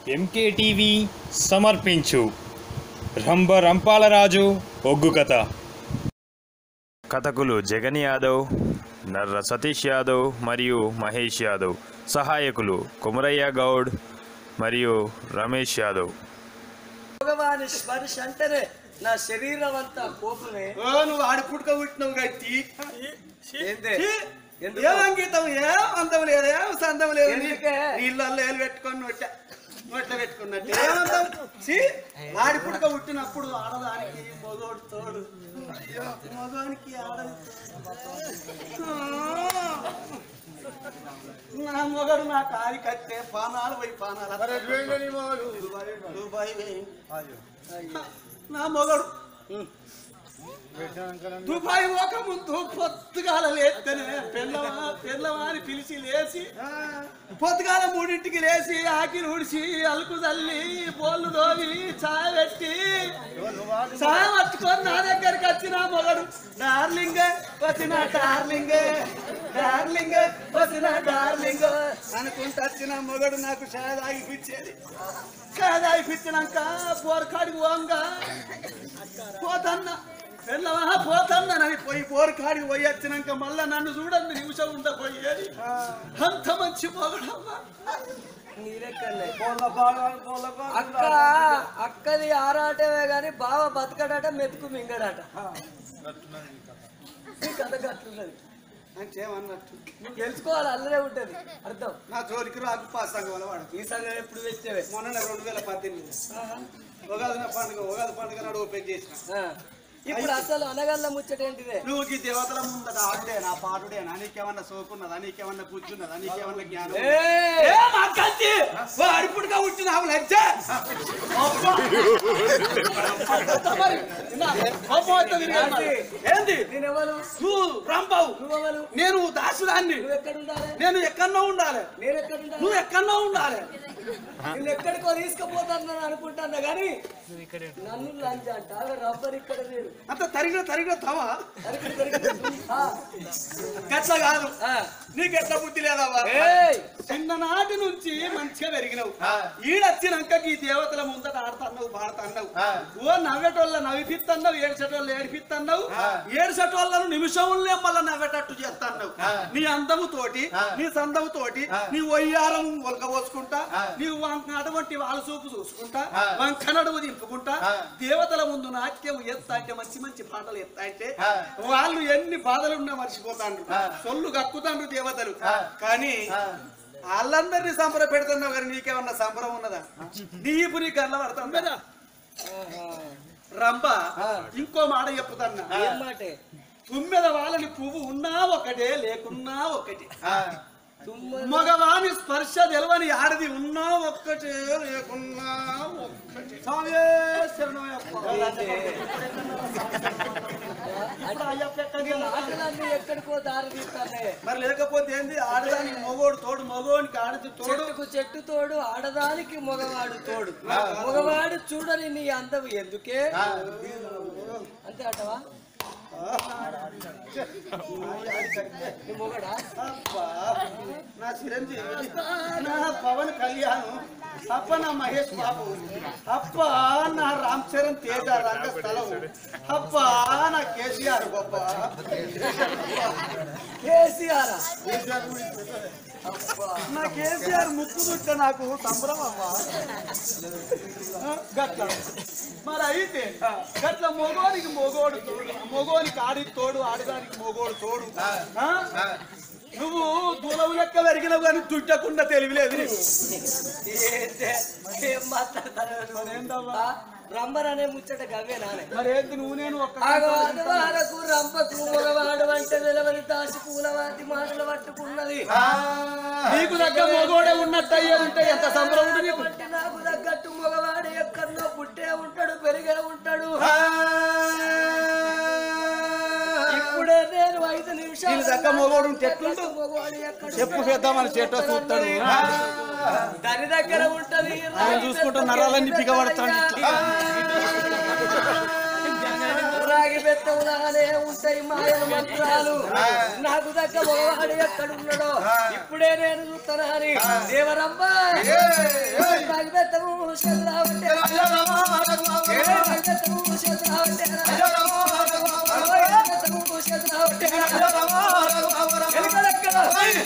MKTV సమర్పించు రంభ రంపాలరాజు ఒగ్గు కథ కథకులు జగన్ యాదవ్ నర్ర సతీష్ యాదవ్ మరియు మహేష్ యాదవ్ సహాయకులు కుమరయ్య గౌడ్ మరియు రమేష్ యాదవ్ భగవాని స్పర్శ అంటేనే నా శరీరం అంతా కోపమే ఓ నువ్వు ఆడి పుట్టుక పుట్టినవు గట్టి ఏందే? ఎందుకు? ఏం అంకితం ఏం అందం లేదు ఏం సందం లేదు ఎందుకే? నీళ్ళల్లో ఏలు పెట్టుకొని నొట్ట నొట్ట పెట్టుకున్నట్టు ఏమందం ఛీ, ఆడి పుట్టుక పుట్టినప్పుడు ఆడదానికి మగోడు తోడు అయ్యో, మగవానికి ఆడది తోడు. నా మొగడు నా కాలి కట్టే పానాలు పోయి పానాలు దుబాయ్ దుబాయ్ పోయి. నా మొగడు దుబాయ్ పోక ముందు పొద్దుగాల లేస్తేనే పెళ్ళమా పెళ్ళమా అని పిలిచి లేచి పొద్దుగాల మూడింటికి లేచి ఆకిలి ఉడిచి అలుకు చల్లి బోళ్ళు దోవి చాయ్ పెట్టి చాయ్ పట్టుకొని నా దగ్గరికి వచ్చిన మొగడు డార్లింగ్ వచ్చిన డార్లింగ్ డార్లింగ్ వచ్చిన డార్లింగ్ అనుకుంటూ వచ్చిన మొగడు నాకు చాయ్ తాగిపించేది చాయ్ తాగిపించినాక బోరకాడికి పోంగా పోతన్నా పెళ్ళవా పోతన్నానని పోయి పోరు కాడికి పోయి వచ్చినాక మళ్ళా నన్ను చూడండి నిమిషం ఉండపోయేది అంత మంచి మొగడమ్మా నీరెక్కడలే అక్క అక్కది ఆరాటమే గాని బావ బతకడట మెతుకు మింగడట ఈ కథ కట్లున్నది అంటే ఏమన్నట్టు నువ్వు తెలుసుకోవాలి అల్లరే ఉంటది అర్థం నా జోలికి రాకు పాసంగ వల్ల వాడు ఈ సంగతి ఎప్పుడు తెచ్చేవే మొన్న రెండు వేల పద్దెనిమిది ఉగాది నా పండుగ ఉగాది పండుగ నాడు ఓపెన్ చేసిన ఆ. ఇప్పుడు అసలు అనగల్ల ముచ్చటేంటిదే నువ్వు ఈ దేవతల ముందట ఆడుడే నా పాడుడే నీకేమన్నా సోకున్నదా నీకేమన్నా కూర్చున్నదా నీకేమన్నా జ్ఞానం ఏయ్! అడుపుడుగా వచ్చిన ఆవు లజ్జ ఏంది నేనెవరు నువ్వు రాంబావు నువ్వెవరు నేను దాసుదాన్ని నువ్వు ఎక్కడుండాలి నేను ఎక్కడో ఉండాలి నేను ఎక్కడుండాలి నువ్వు ఎక్కడో ఉండాలి నేను ఎక్కడికో తీసుకుపోతాను అనుకుంటున్నా కానీ నన్ను లంచ్ అంట రబ్బర్ ఇక్కడ లేడు అంత తరిగిన తరిగిన తవా అరికడి, అరికడి. ఆ, గట్ల కాదు ఆ. నీకెట్ల బుద్ధి లేదవ్వా ఏయ్! చిన్ననాటి నుంచి మంచిగా పెరిగినావు ఈడొచ్చినాక ఈ దేవతల ముందట ఆడుతున్నావు పాడుతున్నావు ఓ నవ్వేటోళ్ళ నవ్విపిస్తున్నావు ఏడ్చేటోళ్ళు ఏడిపిస్తున్నావు ఏడ్చేటోళ్ళను నిమిషంలో మళ్ళీ నవ్వేటట్టు చేస్తున్నావు నీ అందము తోటి నీ సందము తోటి నీ ఒయ్యారం ఒలకబోసుకుంటా నీ వంక అటువంటి వాళ్ళ చూపు చూసుకుంటా వంక నడుము దింపుకుంటా దేవతల ముందు నాట్యం ఎత్తా అంటే మంచి మంచి పాటలు ఎత్తా అంటే వాళ్ళు ఎన్ని బాధలు ఉన్నా మర్చిపోతాండ్రు సొల్లు కక్కుతాండ్రు దేవతలు కానీ వాళ్ళందరినీ సంబర పెడుతున్నావు కానీ నీకేమన్నా సంబరం ఉన్నదా నీపు నీ కళ్ళ పడతాం కదా రంప ఇంకో మాట చెప్పుతాన్నా ఏం మాటే తుమ్మెద వాళ్ళని పువ్వు ఉన్నా ఒకటే లేకున్నా ఒకటి తుమ్మ మగవాని స్పర్శ తెలవని ఆడది ఉన్నా ఒక్కటే లేకున్నా ఒక్కటే స్వామియే శరణమయ్యప్ప. ఇప్పుడు అయ్యప్ప ఎక్కడికి వెళ్ళాలి? మాటలన్నీ ఎక్కడికో దారి తీస్తానే మరి లేకపోతే ఏంది ఆడదానికి మొగోడు తోడు మగోనికి ఆడది తోడు చెట్టుకు చెట్టు తోడు ఆడదానికి మగవాడు తోడు మగవాడు చూడని నీ అందం ఎందుకే అంతే అంటవా నీ మొగడా అబ్బా, నా చిరంజీవి నా పవన్ కళ్యాణ్ అప్ప నా మహేష్ బాబు అప్ప నా రామ్ చరణ్ తేజ రంగస్థలం అప్ప నా కేసీఆర్ గొప్ప కేసీఆర్ నా కేసీఆర్ ముక్కు చుట్ట నాకు సంబరం అమ్మా ఆ, గట్ల మరి అయితే గట్ల మొగోనికి మొగోడు తోడు మొగోనికి ఆడి తోడు ఆడదానికి మొగోడు తోడు ఆ? నువ్వు దూలవు లెక్క పెరిగినవు కానీ తుట్టకుండా తెలివిలేదు నీకు ఏంటే? ఏం మాట్లాడతారు బ్రహ్మర్ అనే ముచ్చట గవే నానే మరి ఏంటి నువ్వు నేను ఒక్క ఆగవాదవారకు రంపకు మగవాడు అంటే నిలవని దాసి పూలవాతి మాటలు పట్టుకున్నది నీకు దగ్గర మొగోడే ఉన్నట్టు అయ్యే ఉంటే ఎంత సంబరం ఉంది నీకు అంటే నాకు తగ్గట్టు మగవాడు ఎక్కడో పుట్టే ఉంటాడు పెరిగే ఉంటాడు ఇప్పుడే నేను ఐదు నిమిషాలు వీళ్ళ దగ్గర మొగోడు ఉంటే ఎట్లుండు? మగవాడు ఎక్కడ చెప్పు పెద్దామని చెట్టు చూస్తాడు దాని దగ్గర ఉంటది ఆయన చూసుకుంటూ నరాలన్నీ బిగబడతాడు ఇట్లా. రాగి బెత్తములానే ఉంటాయి మాయల మంత్రాలు నాకు దగ్గర మగవాడు ఎక్కడున్నాడో ఇప్పుడే నేను చూస్తానా అని దేవరమ్మ రాగి బెత్తము చంద్రావంటే రాగి బెత్తము చంద్రావంటే రాగి బెత్తము చంద్రావంటే ఎలుకలెక్కల.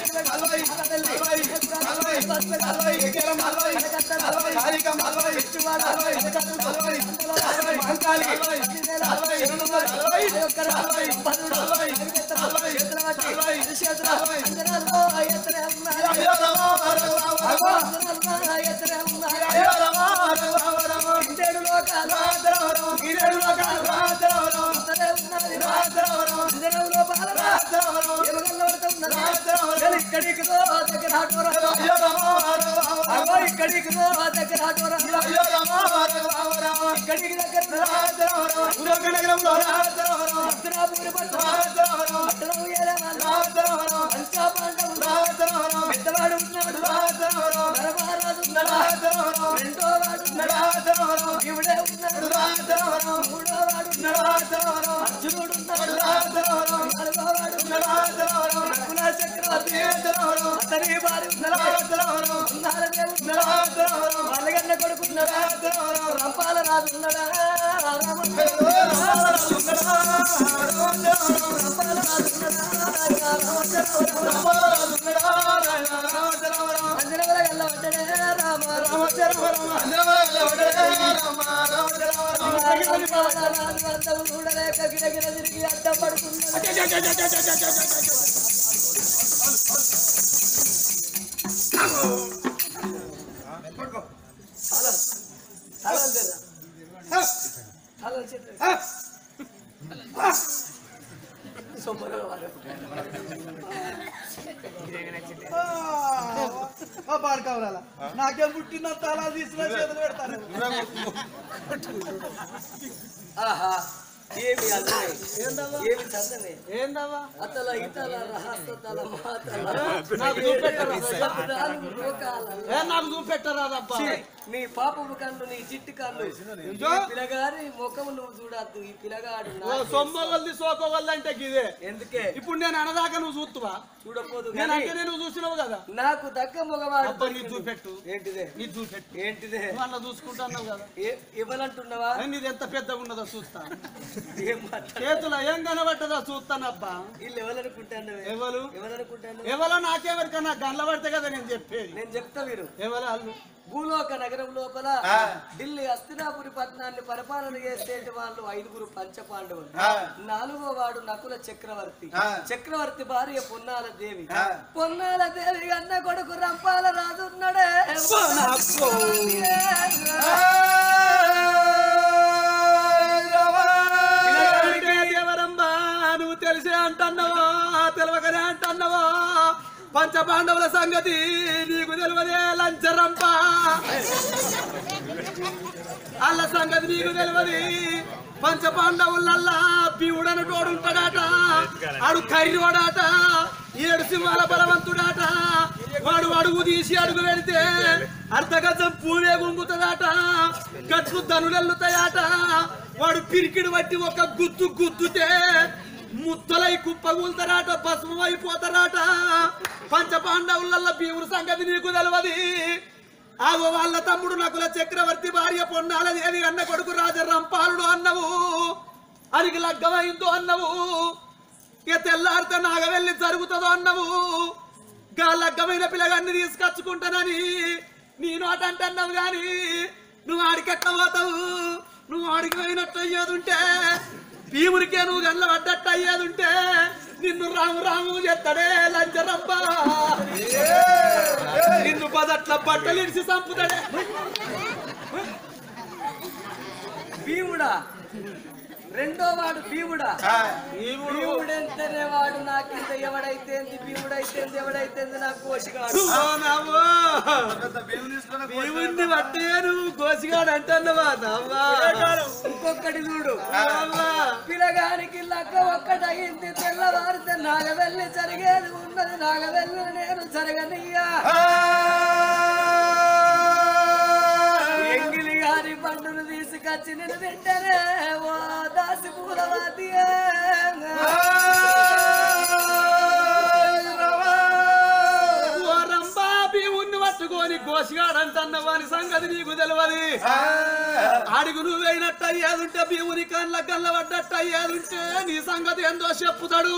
ఇంటేడు లోకాలు ఇరేడు లోకాలు అందరే ఉన్నది అందరూ లోపాల ఎలుగల్లో పడుతున్నారు ఇక్కడికి రా, దగ్గర ఆటోరా అగో ఇక్కడికి రా, దగ్గర ఆటోరా ఇక్కడికి దగ్గర అర్ధనాపూరి పట్టు పట్టణం ఏలేవాళ్ళు అంచా పాండవులు పెద్దవాడు ఉన్నాడు నరమహారాజు ఉన్నాడు రెండో వాడు ఉన్నాడు శివుడే ఉన్నాడు మూడో వాడు ఉన్నాడు అర్జునుడు ఉన్నాడు నాలుగో వాడు ఉన్నాడు నకుల చక్రవర్తి అతని వారి ఉన్నాడు ఉన్నారనే ఉన్నాడు వాళ్ళగన్న కొడుకున్నాడు రంపాల రాజు ఉన్నాడా అంజనవల గల్ల వడ్డనే రామ రామ చూడలేక గిరగిర తిరిగి అడ్డం పడుతున్నాడు హలో చెప్పు సొమ్మరు వారు పాడుకోవాలా నాకేం పుట్టినంత అలా తీసుకుని చేతులు పెడతాను ఆహా ఏమి అల్లరి ఏమి చందనే ఏందవ్వా అతల ఇతల రహస్య తల మాతల నాకు చూపెట్టరా? శబ్దాలు లోకాలలో. ఏ నాకు చూపెట్టరాదబ్బా ఛీ, నీ పాపము కళ్ళు నీ చిట్టి కళ్ళు ఇదిగో. ఈ పిల్లగారి ముఖము నువ్వు చూడద్దు ఈ పిల్లగాడు ఓ నా- సొమ్మగొల్ది సోకోగొల్ది అంటే గిదే ఎందుకే ఇప్పుడు నేను అనదాకా నువ్వు చూస్తువా చూడపోదు నేను కానీ అంటే నువ్వు చూసినావు కదా నాకు దక్క మగవాడు అబ్బా నీ దొరికిండు. చూపెట్టు ఏంటిదే నీ చూపెట్టు ఏంటిదే నువ్వు అన్న చూసుకుంటున్నావు కదా ఏ- ఇవ్వనంటున్నావా ఏ, నీది ఎంత పెద్దగా ఉన్నదో చూస్తా ఏం మాట్లాడు చేతుల ఏం కనబట్టదో చూస్తానబ్బా వీళ్ళు ఎవరనుకుంటాను ఎవరు ఎవరనుకుంటాను ఎవరో నాకెవరికన్నా గండ్ల పడితే కదా నేను చెప్పేది నేను చెప్తా మీరు ఎవరు వాళ్ళు భూలోక నగరం లోపల ఢిల్లీ హస్తినాపురి పట్టణాన్ని పరిపాలన చేసేటి వాళ్ళు ఐదుగురు పంచపాండవులు నాలుగో వాడు నకుల చక్రవర్తి చక్రవర్తి భార్య పొన్నాల దేవి పొన్నాల దేవి అన్న కొడుకు రంపాల రాజు ఉన్నాడే పిల్లగాడికే ఎవరమ్మా నువ్వు తెలిసే అంటున్నావా తెలవకనే అంటున్నావా పంచ పాండవుల సంగతి నీకు తెలియదే లంచరంప వాళ్ళ సంగతి నీకు తెలియదు పంచ పాండవులల్లా పీవుడను తోడుంటాడట ఆడు కర్రివాడాట ఏడు సింహాల బలవంతుడాట వాడు అడుగు తీసి అడుగు పెడితే అర్ధగజం పూవే గుంగుతుందట గట్లు ధనులెల్లుతాయట వాడు పిరికిడు బట్టి ఒక గుద్దు గుద్దుతే ముద్దలై కుప్పగూలుతారట భస్మం అయిపోతారట పంచ పాండవులల్ల భీముడు సంగతి నీకు తెలియదు ఆగో వాళ్ళ తమ్ముడు నకుల చక్రవర్తి భార్య పొన్నాల దేవి అన్న కొడుకు రాజరంపాలుడు అన్నవు అనికి లగ్గమైందో అన్నవు ఇక తెల్లారితే నాగవెల్లి జరుగుతుందో అన్నవు గా లగ్గమైన పిల్లగాన్ని తీసుకొచ్చుకుంటానని నీ నోట అంటున్నావు గాని నువ్వు ఆడికెట్ట పోతావు నువ్వు ఆడికి పోయినట్టు అయ్యేదుంటే భీమునికే నువ్వు గల్ల పడ్డట్టు అయ్యేదుంటే నిన్ను రాము రాము చెత్తడే లంచరబ్బా నిన్ను పదట్ల బట్టలు ఇడిచి చంపుతాడే భీముడా రెండో వాడు భీముడా భీముడంటేనే వాడు నాకింత ఎవడైతే భీముడైతే ఎవడైతే నాకు కోసిగాడు ఓ నవ్వు. భీముణ్ణి బట్టే నువ్వు కోసిగాడు అంటున్నావా నవ్వా ఇంకొకటి చూడు నవ్వా. పిలగానికి లక్క ఒక్కటయింది తెల్లవారితే నాగవెల్లి జరిగేది ఉన్నది నాగవెల్లి నేను జరగనియ్యా ఎంగిలి గారి పండును తీసి కచ్చి నేను తింటేనే ఓ దాసి పూలవాతి ఓ రంబా భీముణ్ణి పట్టుకొని కోసిగాడంటన్న వాని సంగతి నీకు తెలియదు అడుగు నువ్వైనట్టు అయ్యేదుంటే భీముని కళ్ళ కళ్ళ పడ్డట్టు అయ్యేదుంటే నీ సంగతి ఎందో చెప్పుతాడు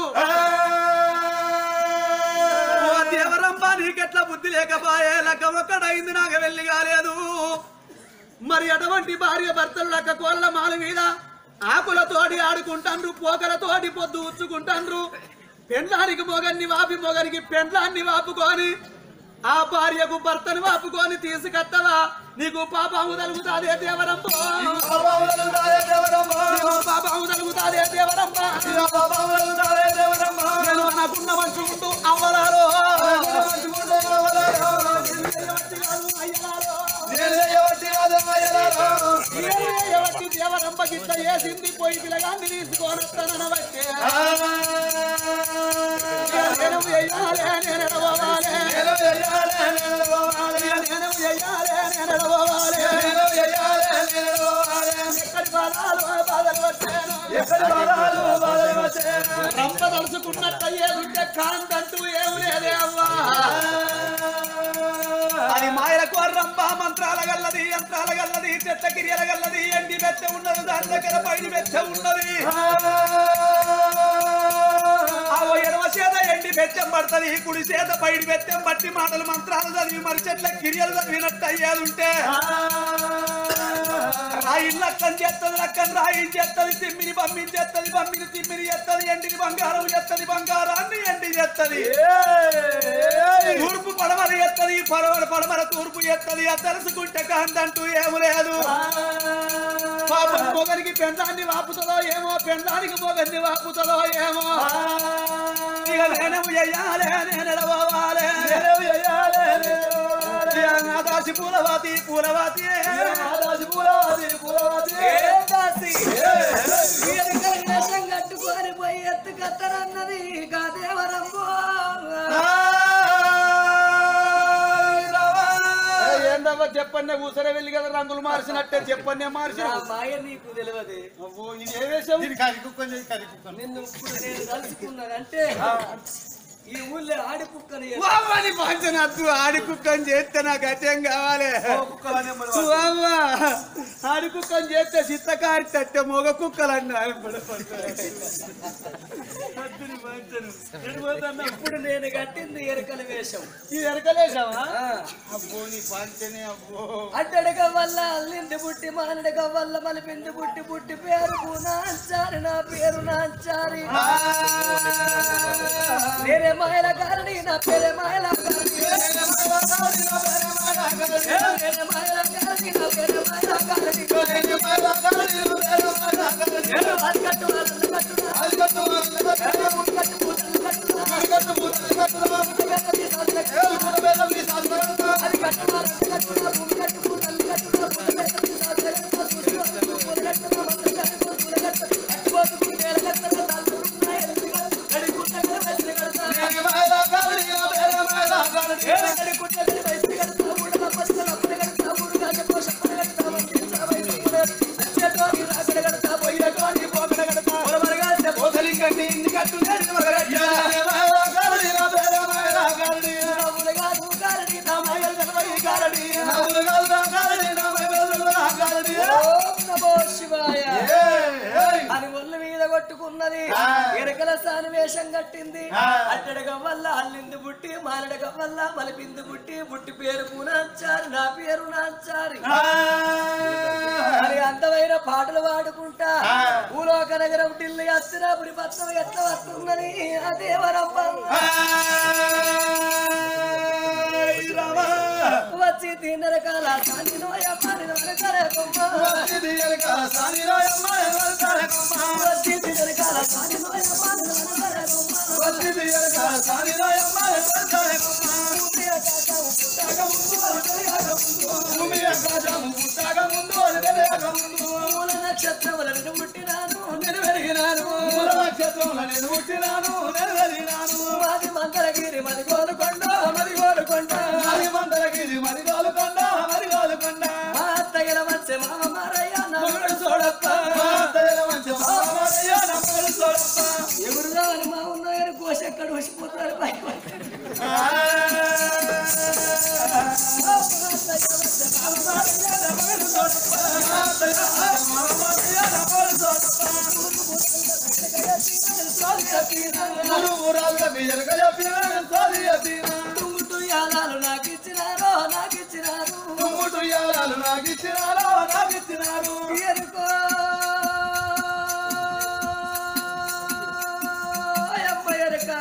ఓ దేవరంబా నీకెట్లా బుద్ధి లేకపోయే లెక్క ఒక్కడైంది నాకు వెళ్ళి కాలేదు మరి అటువంటి భార్య భర్తలు లెక్క కోళ్ళ మాల మీద ఆకులతోటి ఆడుకుంటాండ్రు పోకలతోటి పొద్దు ఉచ్చుకుంటాండ్రు పెండ్లానికి మొగన్ని వాపి మొగనికి పెండ్లాన్ని వాపుకొని ఆ భార్యకు భర్తను వాపుకొని తీసుకత్తవా నీకు పాపము తలుగుతాదే దేవరమ్మ నీకు పాపము తలుగుతాదే దేవరమ్మ నేను నాకున్న మంచి ఉంటూ అవ్వలారో ఎవరికి దేవరమ్మ గిట్ట వేసింది పోయి పిల్లగాన్ని తీసుకొని వస్తాననవచ్చే నేను వెయ్యాలే నేను ఎడవాలి నేను వెయ్యాలే నేను ఎడవాలి ఎక్కడి బాధాలు బాధలు వచ్చాను రంప తలుచుకున్నట్టు అయ్యేదుంటే కాంతంటూ ఏం లేదే అవ్వా అది మాయల కోర్రంబ మంత్రాల గల్లది యంత్రాల గల్లది చెట్ల కిరియల గల్లది ఎండి మెచ్చ ఉన్నది దాని దగ్గర పైన మెచ్చ ఉన్నది ఆవో ఎడమ చేత ఎండి బెచ్చం పడుతుంది కుడి చేత పైడి బెచ్చం బట్టి మాటలు మంత్రాలు చదివి మరి చెట్ల కిరియలు చదివినట్టు అయ్యేదుంటే రాయి లక్కని చేస్తుంది లక్కని రాయి చేస్తుంది తిమ్మిని పంపించేస్తుంది పంపిని తిమ్మిని చేస్తుంది ఎండిని బంగారం చేస్తుంది బంగారాన్ని ఎండి చేస్తుంది తూర్పు పడమర ఎత్తది పడమర పడమర తూర్పు ఎత్తది ఆ తెలుసుకుంటే కాంతంటూ ఏమి లేదు పాపం మొగనికి పెండాన్ని వాపుతుందో ఏమో పెండానికి మొగన్ని వాపుతుందో ఏమో ఇక నేను చెయ్యాలే నేను ఎడవాలి దాసి పూలవాతి పూలవాతి దాసి పూలవాతి పూలవాతి దాసి వేషం కట్టుకొని పోయి ఎత్తు కత్తనన్నది కాదేవరమ్మో ఏందవ్వ చెప్పండి కూసరే వెళ్ళి కదా రంగులు మార్చినట్టే చెప్పండి మార్చి నా మాయ నీకు తెలియదు అవ్వో, ఇది ఏ వేషం నిన్ను ఇప్పుడు నేను తలుచుకున్నానంటే ఈ ఊళ్ళో ఆడి కుక్కని వామ్మని పంచనద్దు ఆడి కుక్కని చేస్తే నాకు అత్యం కావాలి వామ్మ, ఆడి కుక్కని చేస్తే చిత్తకారి తట్టే మొగ కుక్కలు అన్నారు ఇప్పుడు నేను కట్టింది ఎరకల వేషం ఇది ఎరకలేసావా ఆ, అబ్బో నీ పంచనే అబ్బో అడ్డడగ వల్ల అల్లింది బుట్టి మానడగ వల్ల మలిపింది బుట్టి బుట్టి పేరు నాంచారి నా పేరు నాంచారి నేనే మాయల కారణి నా పేరే మాయల కారణి నేనే మాయల కారణి నా పేరే మాయల కారణి నేను అరికట్టు వాళ్ళని కట్టునా. నేను ముక్కట్టు పూసలు కట్టునా. ముక్కట్టు తీసాలి కట్టునా. అది కట్టునా, అది కట్టునా, ముక్కట్టు పూసలు కట్టునా. ముక్కట్టు తీసాలి కట్టునా. చూసుకో, పూలు కట్టునా, మందు కట్టుకో, పూలు కట్టుకో. అట్టుకోదు, పూలు కట్టునా, నాలుగు ఉన్నాయి, ఎల్లి కట్టునా. గడి కుట్టకు, వెల్లి కట్టునా. ఏడగడి కుట్టకు, వెల్లి కట్టునా. ఊడల పచ్చల అప్పుడే కట్టునా. ఊరుగాక కోశ అప్పుడే కట్టునా. వంటించా వైపుకునే. అచ్చేటోని రాకడ కట్టునా. పోయినటోని పోకడ కట్టునా. పొలమరగాల్సే పోసలింగండి, ఇన్ని కట్టులేని మగరయ్యా. నవ్వులు కాదు కారణి, నా మాయలు తెలవని కారణి. ఓం నమో శివాయ అని ఒళ్ళు మీద కొట్టుకున్నది ఎరకల సాని వేషం కట్టింది అట్టడగ వల్ల అల్లింది బుట్టి మాలడగ వల్ల మలిపింది బుట్టి బుట్టి పేరు పూనాచారి నా పేరు నాచారి మరి అందమైన పాటలు పాడుకుంటా భూలోక నగరం ఢిల్లీ అస్తినాపురి పత్రం ఎట్లా వస్తున్నది ఆ దేవరమ్మ వచ్చి తిన్నరకాల సాని నోయ పారి నరకర కొమ్మ వచ్చి తిన్నరకాల సాని నోయ పారి నరకర కొమ్మ మూల నక్షత్రములను పుట్టినాను నేను వెలిగినాను మాది మంగళగిరి మది కోలుకొండ మది కోలుకొండ మా అత్తయ్యల వచ్చే మామ మారయ్య నా పిల్లగాడు వచ్చిపోతారు పైకి తుంగుతూ యాదాలు నాకు ఇచ్చినారో నాకు ఇచ్చినారు ఎరుకో అమ్మ ఎరుక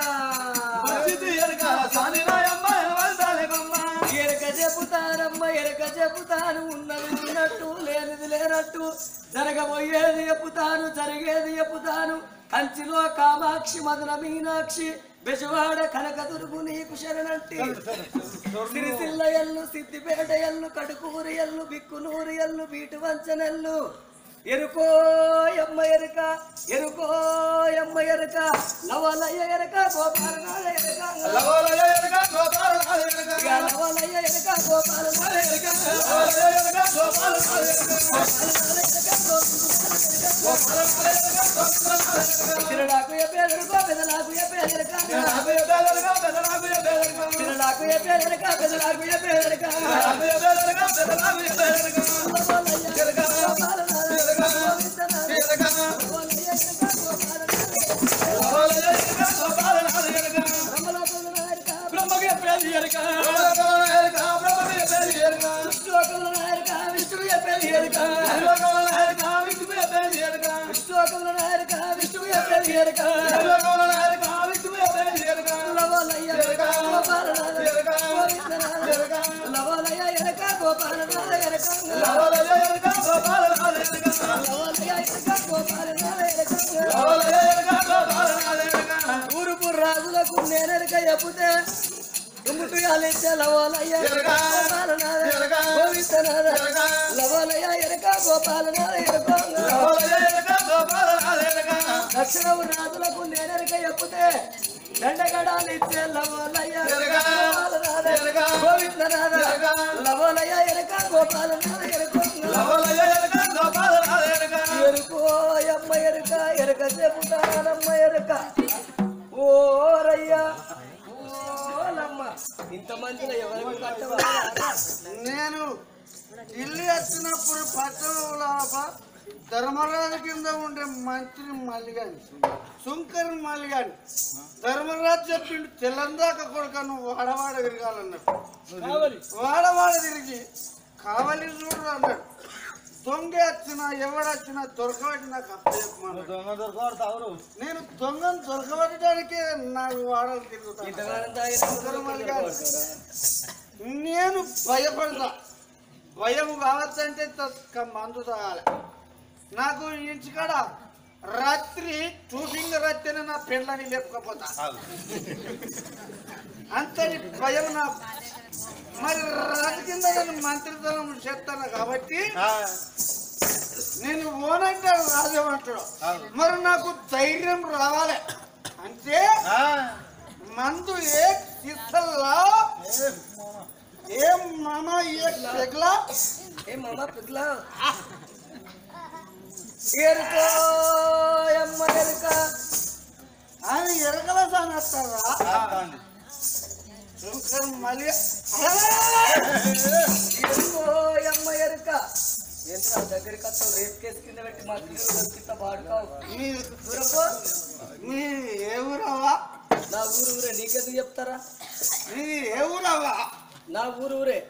ఎరక చెబుతానమ్మ ఎరక చెబుతాను ఉన్నది ఉన్నట్టు లేనిది లేనట్టు జరగబోయేది చెప్పుతాను జరిగేది చెప్పుతాను కంచిలో కామాక్షి మధుర మీనాక్షి బెజవాడ కనకదుర్గు నీకు శరణంటి సిరిసిల్ల ఎల్లు సిద్దిపేట ఎల్లు కడుకూరు ఎల్లు బిక్కునూరు ఎల్లు బీటు వంచనెల్లు ఎరుకో ఎమ్మ ఎరుక ఎరుకో ఎమ్మ ఎరుక లవలయ్య ఎరుక గోపాలనాథ ఎరుక లవలయ్య ఎరుక గోపాలనాథ ఎరుక తిరునాకు ఎప్పేదరుకో పెదనాకు ఎప్పేదరుక తిరునాకు ఎప్పేదరుక పెదనాకు ఎప్పేదరుక ఊరుపు రాజులకు నేనెరక చెప్పుతే తుమ్ముటు ఆలించే లవలయ్య గోపాలనాథ గోవిందనాథ లవలయ్య ఎరక గోపాలనాథ ఎరక దక్షిణము రాజులకు నేనెరక చెప్పుతే దండగడాలు ఇచ్చే లవలయ్య గోపాలనాథ గోవిందనాథ లవలయ్య ఎరక గోపాలనాథ ఎరక ఎరుకో అమ్మ ఎరుక ఎరక చెబుతానమ్మ ఎరుక ఓరయ్యా ఓలమ్మ ఇంతమందిలో ఎవరికి కట్టవా నేను ఢిల్లీ వచ్చినప్పుడు పట్టణంలో ధర్మరాజు కింద ఉండే మంత్రి మల్లిగాని సుంకర్ మల్లిగాని ధర్మరాజు చెప్పిండు తెల్లందాక కొడుక నువ్వు వాడవాడ తిరగాలన్నాడు వాడవాడ తిరిగి కావలి చూడు అన్నాడు దొంగ వచ్చినా ఎవడొచ్చినా దొరకబట్టి నాకు అప్పచెప్పమన్నాడు నేను దొంగను దొరకబట్టడానికే నాకు వాడలు తిరుగుతాను ఇంతగానం తాగిన సుంకర్ మల్లిగాని నేను భయపడతా భయం కావచ్చంటే తక్క మందు తాగాలి నాకు ఇంటికాడ రాత్రి చూసింగ్ రాత్రి నా పెళ్ళని లేపకపోతా అంతటి భయం నాకు మరి రాజు కింద నేను మంత్రితనం చేస్తాను కాబట్టి నేను ఓనంటే రాజమంటాడు మరి నాకు ధైర్యం రావాలి అంటే మందు ఏ సిద్ధల్లా ఏ మామ ఏ పెగలా ఏ మామ పిట్లా ఎరుకో అమ్మ ఎరుక ఆయన ఎరగల సానేస్తారా శంకర్ మళ్ళీ ఎరుకో అమ్మ ఎరుక ఏంట్రా దగ్గరికి వస్తావు రేపు కేసు కింద పెట్టి మా పిల్లలు కింద పాడుకోవు మీ దూరపో మీ ఏ ఊరవా నా ఊరు ఊరే నీకెందుకు చెప్తారా మీ ఏ ఊరవా నా ఊరు ఊరే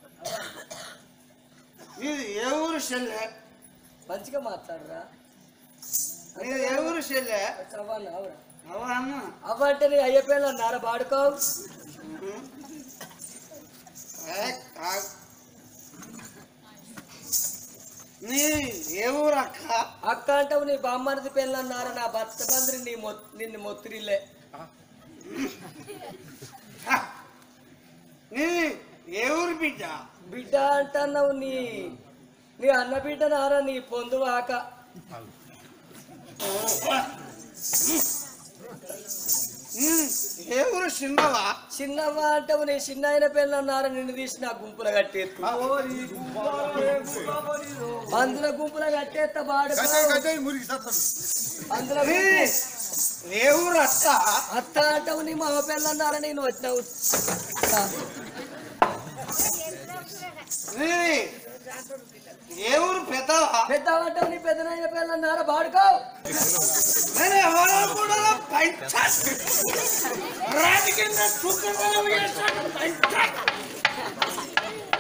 మీది ఏ ఊరు చెల్లె మంచిగా మాట్లాడరా మీది ఏ ఊరు చెల్లె చవ్వాలి అవురా అవా అన్న అవ్వ అంటే నీ అయ్యపోయిన నార పాడుకోవు ఏ, కాదు. నీ ఏ ఊరు అక్క అక్క అంటావు నీ బామ్మరిది పెళ్ళన్నారా నా భర్త బంద్రి నీ మొ నిన్ను మొత్తిరిల్లే నీ ఏ ఊరు బిడ్డ బిడ్డ అంటున్నావు నీ నీ అన్న బిడ్డ నారా నీ పొందువాక నీ ఏ ఊరు చిన్నవా చిన్నవ్వ అంటావు నీ చిన్న ఆయన పెళ్ళన్నారా నిన్ను తీసి నా గుంపులో కట్టేత్తు అందులో గుంపులో కట్టేస్తా బాడు అందులో ఏ ఊరు అత్త అత్త అంటావు నీ మా పిల్లన్నారా నేను వచ్చినావు ఏయ్, ఏ ఊరు పెద్దవా పెద్ద అంటావు నీ పెద్దనైన పిల్లన్నారా బాడుకో నేను ఎవరో కూడా పంచాయత్ రాజకీయ చుక్కదనం చేశాను పంచాయత్